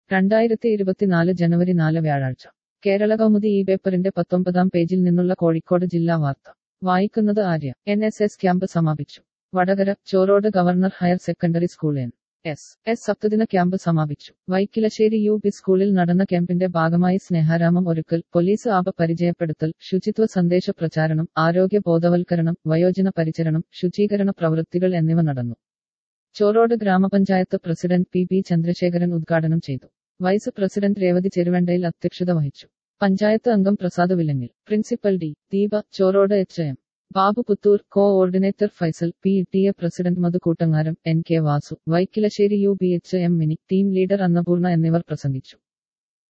രണ്ടായിരത്തി ഇരുപത്തിനാല് ജനുവരി നാല് വ്യാഴാഴ്ച കേരള കൗമുദി ഈ പേപ്പറിന്റെ പത്തൊമ്പതാം പേജിൽ നിന്നുള്ള കോഴിക്കോട് ജില്ലാ വാർത്ത വായിക്കുന്നത് Arya N S S camp സമാപിച്ചു Vadakara Chorode governor higher secondary school N S S സപ്തദിന ക്യാമ്പ് സമാപിച്ചു വൈക്കിലശ്ശേരി യു പി സ്കൂളിൽ നടന്ന ക്യാമ്പിന്റെ ഭാഗമായി സ്നേഹാരാമം ഒരുക്കൽ പോലീസ് ആപ പരിചയപ്പെടുത്തൽ ശുചിത്വ സന്ദേശ പ്രചാരണം ആരോഗ്യ ബോധവൽക്കരണം വയോജന പരിചരണം ശുചീകരണ പ്രവൃത്തികൾ എന്നിവ നടന്നു ചോറോട് ഗ്രാമപഞ്ചായത്ത് പ്രസിഡന്റ് പി ബി ചന്ദ്രശേഖരൻ ഉദ്ഘാടനം ചെയ്തു വൈസ് പ്രസിഡന്റ് രേവതി ചെരുവണ്ടയിൽ അധ്യക്ഷത വഹിച്ചു പഞ്ചായത്ത് അംഗം Prasad Vilangil principal D Deepa Chorode H M Babu Puthur coordinator Faisal P T A president Madhu Koottangaram N K Vasu Vaikilassery U B H M Mini team leader Annapoorna എന്നിവർ പ്രസംഗിച്ചു